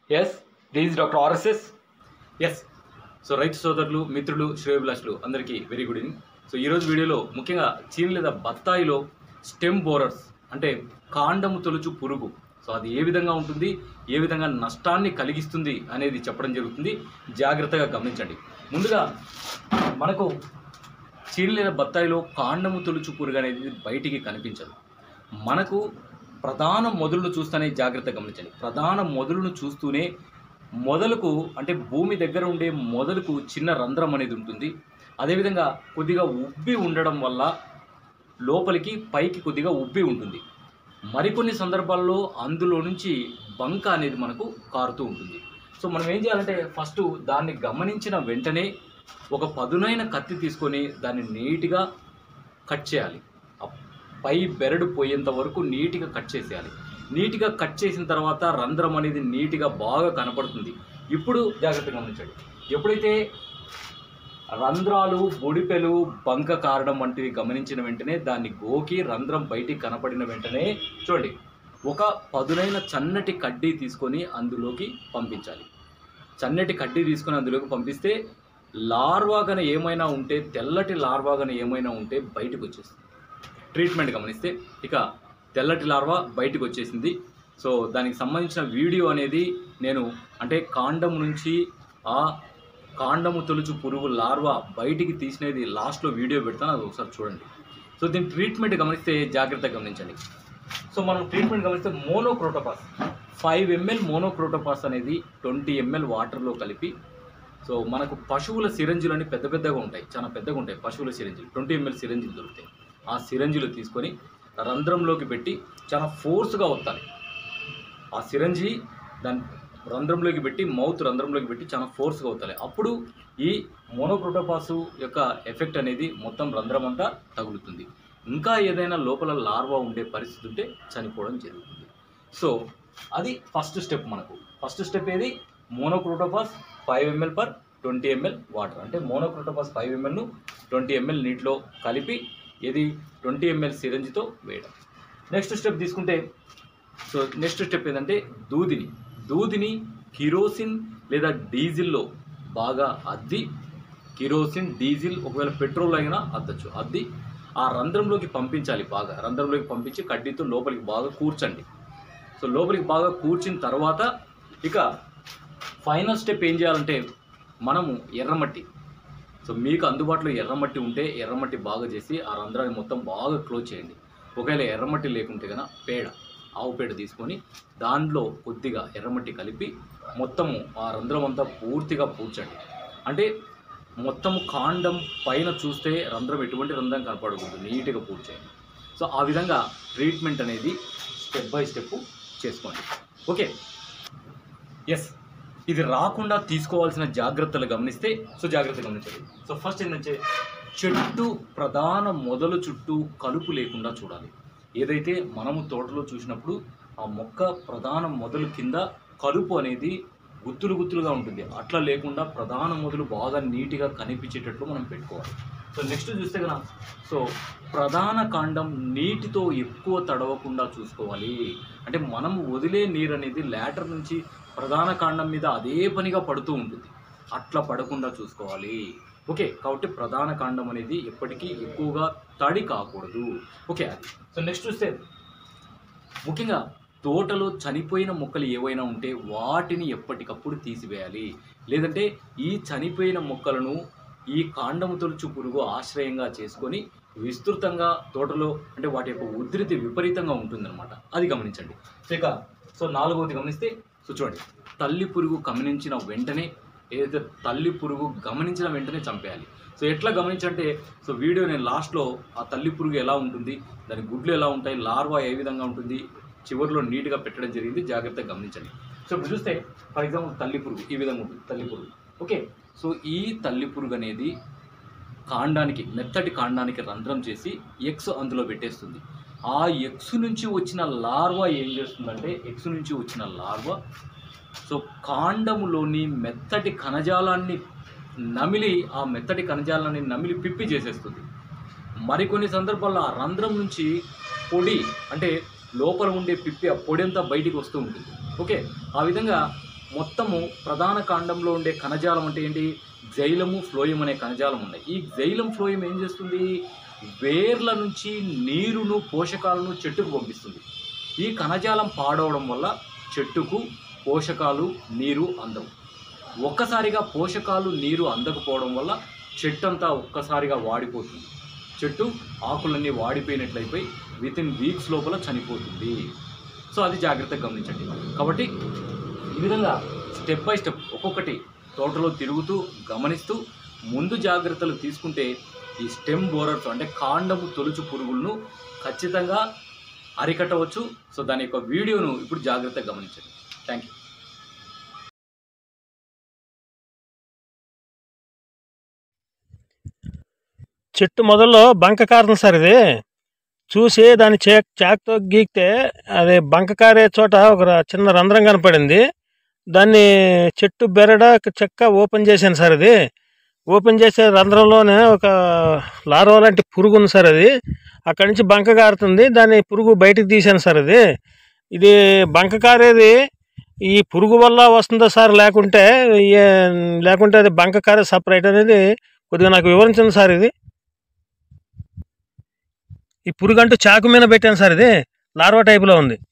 yes this doctor RSS yes so రైతు సోదరులు మిత్రులు శ్రేయభిలాషులు అందరికీ వెరీ గుడ్ ఈవినింగ్ సో ఈరోజు వీడియోలో ముఖ్యంగా చీని లేదా బత్తాయిలో స్టెమ్ బోరర్స్ అంటే కాండము తొలుచు పురుగు సో అది ఏ విధంగా ఉంటుంది ఏ విధంగా నష్టాన్ని కలిగిస్తుంది అనేది చెప్పడం జరుగుతుంది జాగ్రత్తగా గమనించండి ముందుగా మనకు చీని లేదా బత్తాయిలో కాండము తొలుచు పురుగు అనేది బయటికి కనిపించదు మనకు ప్రధాన మొదలును చూస్తూనే జాగ్రత్త గమనించండి ప్రధాన మొదలును చూస్తూనే మొదలకు అంటే భూమి దగ్గర ఉండే మొదలకు చిన్న రంధ్రం అనేది ఉంటుంది అదేవిధంగా కొద్దిగా ఉబ్బి ఉండడం వల్ల లోపలికి పైకి కొద్దిగా ఉబ్బి ఉంటుంది మరికొన్ని సందర్భాల్లో అందులో నుంచి బంక అనేది మనకు కారుతూ ఉంటుంది సో మనం ఏం చేయాలంటే ఫస్ట్ దాన్ని గమనించిన వెంటనే ఒక పదునైన కత్తి తీసుకొని దాన్ని నీట్గా కట్ చేయాలి ఆ పై బెరడు పోయేంత వరకు నీట్గా కట్ చేసేయాలి నీట్గా కట్ చేసిన తర్వాత రంధ్రం అనేది నీట్గా బాగా కనపడుతుంది ఇప్పుడు జాగ్రత్తగా గమనించండి ఎప్పుడైతే రంధ్రాలు బొడిపెలు బంక కారడం వంటివి గమనించిన వెంటనే దాన్ని గోకి రంధ్రం బయటికి కనపడిన వెంటనే చూడండి ఒక పదునైన చన్నటి కడ్డీ తీసుకొని అందులోకి పంపించాలి చన్నటి కడ్డీ తీసుకొని అందులోకి పంపిస్తే లార్వాగన ఏమైనా ఉంటే తెల్లటి లార్వాగన ఏమైనా ఉంటే బయటకు వచ్చేస్తుంది ట్రీట్మెంట్ గమనిస్తే ఇక తెల్లటి లార్వా బయటకు వచ్చేసింది సో దానికి సంబంధించిన వీడియో అనేది నేను అంటే కాండం నుంచి ఆ కాండము తొలుచు పురుగు లార్వా బయటికి తీసినది లాస్ట్లో వీడియో పెడతాను అది ఒకసారి చూడండి సో దీని ట్రీట్మెంట్ గమనిస్తే జాగ్రత్తగా గమనించండి సో మనం ట్రీట్మెంట్ గమనిస్తే మోనోక్రోటోపాస్ ఫైవ్ ఎంఎల్ మోనోక్రోటోపాస్ అనేది ట్వంటీ ఎంఎల్ వాటర్లో కలిపి సో మనకు పశువుల సిరంజులు అని పెద్ద పెద్దగా ఉంటాయి చాలా పెద్దగా ఉంటాయి పశువుల సిరంజులు ట్వంటీ ఎంఎల్ సిరంజులు దొరుకుతాయి ఆ సిరంజులు తీసుకొని రంధ్రంలోకి పెట్టి చాలా ఫోర్స్గా వత్తాలి ఆ సిరంజి దాని రంధ్రంలోకి పెట్టి మౌత్ రంధ్రంలోకి పెట్టి చాలా ఫోర్స్గా అవుతాయి అప్పుడు ఈ మోనోప్రోటోపాసు యొక్క ఎఫెక్ట్ అనేది మొత్తం రంధ్రం అంతా తగులుతుంది ఇంకా ఏదైనా లోపల లార్వా ఉండే పరిస్థితి ఉంటే చనిపోవడం జరుగుతుంది సో అది ఫస్ట్ స్టెప్ మనకు ఫస్ట్ స్టెప్ ఏది monocrotophos five ML per twenty ML water అంటే మోనోక్రోటోపాస్ ఫైవ్ ఎంఎల్ను ట్వంటీ ఎంఎల్ నీటిలో కలిపి ఇది ట్వంటీ ఎంఎల్ సిరంజితో వేయడం నెక్స్ట్ స్టెప్ తీసుకుంటే సో నెక్స్ట్ స్టెప్ ఏంటంటే దూదిని దూదిని కిరోసిన్ లేదా డీజిల్లో బాగా అద్ది కిరోసిన్ డీజిల్ ఒకవేళ పెట్రోల్ అయినా అద్దచ్చు అద్ది ఆ రంధ్రంలోకి పంపించాలి బాగా రంధ్రంలోకి పంపించి కడ్డీతో లోపలికి బాగా కూర్చండి సో లోపలికి బాగా కూర్చిన తర్వాత ఇక ఫైనల్ స్టెప్ ఏం చేయాలంటే మనము ఎర్రమట్టి సో మీకు అందుబాటులో ఎర్రమట్టి ఉంటే ఎర్రమట్టి బాగా చేసి ఆ రంధ్రాన్ని మొత్తం బాగా క్లోజ్ చేయండి ఒకవేళ ఎర్రమట్టి లేకుంటే కనుక పేడ ఆవు పేడ తీసుకొని దాంట్లో కొద్దిగా ఎర్రమట్టి కలిపి మొత్తము ఆ రంధ్రం అంతా పూర్తిగా పూడ్చండి అంటే మొత్తం కాండం పైన చూస్తే రంధ్రం ఎటువంటి రంధ్రం కనపడకూడదు నీట్గా పూడ్చేయండి సో ఆ విధంగా ట్రీట్మెంట్ అనేది స్టెప్ బై స్టెప్ చేసుకోండి ఓకే ఎస్ ఇది రాకుండా తీసుకోవాల్సిన జాగ్రత్తలు గమనిస్తే సో జాగ్రత్త గమనించండి సో ఫస్ట్ ఏంటంటే చెట్టు ప్రధాన మొదలు చుట్టూ కలుపు లేకుండా చూడాలి ఏదైతే మనము తోటలో చూసినప్పుడు ఆ మొక్క ప్రధాన మొదలు కింద కలుపు అనేది గుత్తులు గుత్తులుగా ఉంటుంది అట్లా లేకుండా ప్రధాన మొదలు బాగా నీట్గా కనిపించేటట్లు మనం పెట్టుకోవాలి సో నెక్స్ట్ చూస్తే కనుక సో ప్రధాన కాండం నీటితో ఎక్కువ తడవకుండా చూసుకోవాలి అంటే మనం వదిలే నీరు అనేది లాటర్ నుంచి ప్రధాన కాండం మీద అదే పనిగా పడుతూ ఉంటుంది అట్లా పడకుండా చూసుకోవాలి ఓకే కాబట్టి ప్రధాన కాండం అనేది ఎప్పటికీ ఎక్కువగా తడి కాకూడదు ఓకే అది సో నెక్స్ట్ చూస్తే ముఖ్యంగా తోటలో చనిపోయిన మొక్కలు ఏవైనా ఉంటే వాటిని ఎప్పటికప్పుడు తీసివేయాలి లేదంటే ఈ చనిపోయిన మొక్కలను ఈ కాండము తొలుచు పురుగు ఆశ్రయంగా చేసుకొని విస్తృతంగా తోటలో అంటే వాటి యొక్క ఉధృతి విపరీతంగా ఉంటుందన్నమాట అది గమనించండి సో ఇక సో నాలుగవది గమనిస్తే సో చూడండి తల్లి పురుగు గమనించిన వెంటనే ఏదైతే తల్లి పురుగు గమనించిన వెంటనే చంపేయాలి సో ఎట్లా గమనించంటే సో వీడియో నేను లాస్ట్లో ఆ తల్లి పురుగు ఎలా ఉంటుంది దాని గుడ్లు ఎలా ఉంటాయి లార్వా ఏ విధంగా ఉంటుంది చివరిలో నీట్గా పెట్టడం జరిగింది జాగ్రత్తగా గమనించండి సో ఇప్పుడు చూస్తే ఫర్ ఎగ్జాంపుల్ తల్లి పురుగు ఈ విధంగా ఉంటుంది తల్లి పురుగు ఓకే సో ఈ తల్లి పురుగు అనేది కాండానికి మెత్తటి కాండానికి రంధ్రం చేసి ఎగ్స్ అందులో పెట్టేస్తుంది ఆ ఎగ్స్ నుంచి వచ్చిన లార్వా ఏం చేస్తుందంటే ఎగ్స్ నుంచి వచ్చిన లార్వా సో కాండములోని మెత్తటి కణజాలాన్ని నమిలి ఆ మెత్తటి కణజాలాన్ని నమిలి పిప్పి చేసేస్తుంది మరికొన్ని సందర్భాల్లో ఆ రంధ్రం నుంచి పొడి అంటే లోపల ఉండే పిప్పి ఆ పొడి అంతా బయటికి వస్తూ ఉంటుంది ఓకే ఆ విధంగా మొత్తము ప్రధాన కాండంలో ఉండే కణజాలం అంటే ఏంటి జైలము ఫ్లోయం అనే కణజాలం ఉన్నాయి ఈ జైలం ఫ్లోయం ఏం చేస్తుంది వేర్ల నుంచి నీరును పోషకాలను చెట్టుకు పంపిస్తుంది ఈ కణజాలం పాడవడం వల్ల చెట్టుకు పోషకాలు నీరు అందవు ఒక్కసారిగా పోషకాలు నీరు అందకపోవడం వల్ల చెట్టు అంతా ఒక్కసారిగా వాడిపోతుంది చెట్టు ఆకులన్నీ వాడిపోయినట్లయిపోయి విత్ ఇన్ వీక్స్ లోపల చనిపోతుంది సో అది జాగ్రత్తగా గమనించండి కాబట్టి ఈ విధంగా స్టెప్ బై స్టెప్ ఒక్కొక్కటి తోటలో తిరుగుతూ గమనిస్తూ ముందు జాగ్రత్తలు తీసుకుంటే ఈ స్టెమ్ బోరర్స్ అంటే కాండము తొలుచు పురుగులను ఖచ్చితంగా అరికట్టవచ్చు సో దాని యొక్క వీడియోను ఇప్పుడు జాగ్రత్తగా గమనించండి థ్యాంక్ యూ చెట్టు మొదల్లో బంక కారుతుంది సార్ ఇది చూసి దాన్ని చే చాక్తో గీకితే అది బంక కారే చోట ఒక ర- చిన్న రంధ్రం కనపడింది దాన్ని చెట్టు బెరడ చెక్క ఓపెన్ చేశాను సార్ ఇది ఓపెన్ చేసే రంధ్రంలోనే ఒక లార్వా లాంటి పురుగు ఉంది సార్ అది అక్కడి నుంచి బంక కారుతుంది దాన్ని పురుగు బయటికి తీశాను సార్ ఇది ఇది బంక కారేది ఈ పురుగు వల్ల వస్తుందా సార్ లేకుంటే ఏ- లేకుంటే అది బంక కారే సపరేట్ అనేది కొద్దిగా నాకు వివరించండి సార్ ఇది ఈ పురుగు అంటూ చాకు మీద పెట్టాను సార్ ఇది లార్వా టైపులో ఉంది